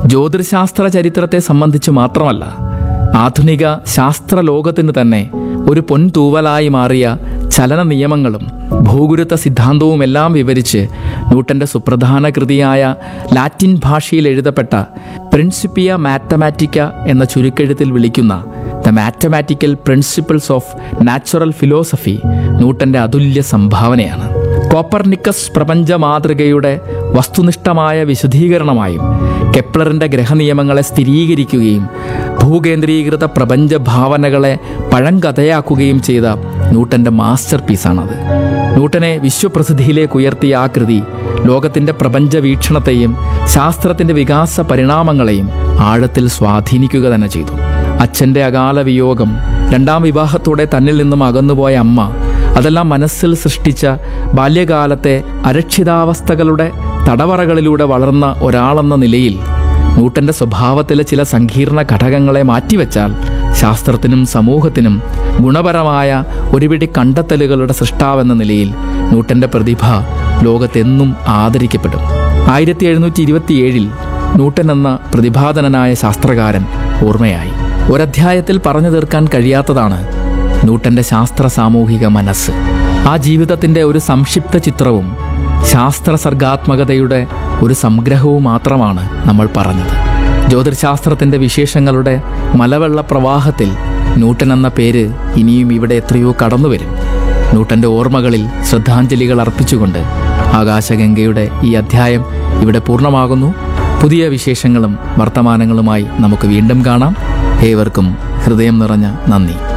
ജ്യോതിശാസ്ത്ര ചരിത്രത്തെ സംബന്ധിച്ച് മാത്രമല്ല ആധുനിക ശാസ്ത്ര ലോകത്തിന് തന്നെ ഒരു പൊൻതൂവലായി മാറിയ ചലന നിയമങ്ങളും ഭൂഗുരുത്വ സിദ്ധാന്തവും എല്ലാം വിവരിച്ച് ന്യൂട്ടന്റെ സുപ്രധാന കൃതിയായ ലാറ്റിൻ ഭാഷയിൽ എഴുതപ്പെട്ട പ്രിൻസിപ്പിയ മാത്തമാറ്റിക്ക എന്ന ചുരുക്കെഴുത്തിൽ വിളിക്കുന്ന the mathematical principles of natural philosophy ന്യൂട്ടന്റെ അതുല്യ സംഭാവനയാണ് കോപ്പർനിക്കസ് പ്രപഞ്ച മാതൃകയുടെ വസ്തുനിഷ്ഠമായ വിശദീകരണമായും കെപ്ലറിന്റെ ഗ്രഹനിയമങ്ങളെ സ്ഥിരീകരിക്കുകയും ഭൂകേന്ദ്രീകൃത പ്രപഞ്ച ഭാവനകളെ പഴങ്കഥയാക്കുകയും ചെയ്ത ന്യൂട്ടന്റെ മാസ്റ്റർ പീസാണത് ന്യൂട്ടനെ വിശ്വപ്രസിദ്ധിയിലേക്ക് ഉയർത്തിയ ആ കൃതി ലോകത്തിന്റെ പ്രപഞ്ച വീക്ഷണത്തെയും ശാസ്ത്രത്തിന്റെ വികാസ പരിണാമങ്ങളെയും ആഴത്തിൽ സ്വാധീനിക്കുക തന്നെ ചെയ്തു അച്ഛന്റെ അകാല വിയോഗം രണ്ടാം വിവാഹത്തോടെ തന്നിൽ നിന്നും അകന്നുപോയ അമ്മ അതെല്ലാം മനസ്സിൽ സൃഷ്ടിച്ച ബാല്യകാലത്തെ അരക്ഷിതാവസ്ഥകളുടെ തടവറകളിലൂടെ വളർന്ന ഒരാളെന്ന നിലയിൽ ന്യൂട്ടന്റെ സ്വഭാവത്തിലെ ചില സങ്കീർണ ഘടകങ്ങളെ മാറ്റിവെച്ചാൽ ശാസ്ത്രത്തിനും സമൂഹത്തിനും ഗുണപരമായ ഒരുപിടി കണ്ടെത്തലുകളുടെ സൃഷ്ടാവെന്ന നിലയിൽ ന്യൂട്ടന്റെ പ്രതിഭ ലോകത്തെന്നും ആദരിക്കപ്പെടും ആയിരത്തി എഴുന്നൂറ്റി ഇരുപത്തിയേഴിൽ ന്യൂട്ടൻ എന്ന പ്രതിഭാധനനായ ശാസ്ത്രകാരൻ ഓർമ്മയായി ഒരധ്യായത്തിൽ പറഞ്ഞു തീർക്കാൻ കഴിയാത്തതാണ് ന്യൂട്ടന്റെ ശാസ്ത്ര സാമൂഹിക മനസ്സ് ആ ജീവിതത്തിന്റെ ഒരു സംക്ഷിപ്ത ചിത്രവും ശാസ്ത്ര സർഗാത്മകതയുടെ ഒരു സംഗ്രഹവും മാത്രമാണ് നമ്മൾ പറഞ്ഞത് ജ്യോതിശാസ്ത്രത്തിന്റെ വിശേഷങ്ങളുടെ മലവെള്ള പ്രവാഹത്തിൽ ന്യൂട്ടൻ എന്ന പേര് ഇനിയും ഇവിടെ എത്രയോ കടന്നുവരും ന്യൂട്ടന്റെ ഓർമ്മകളിൽ ശ്രദ്ധാഞ്ജലികൾ അർപ്പിച്ചുകൊണ്ട് ആകാശഗംഗയുടെ ഈ അധ്യായം ഇവിടെ പൂർണ്ണമാകുന്നു പുതിയ വിശേഷങ്ങളും വർത്തമാനങ്ങളുമായി നമുക്ക് വീണ്ടും കാണാം ഏവർക്കും ഹൃദയം നിറഞ്ഞ നന്ദി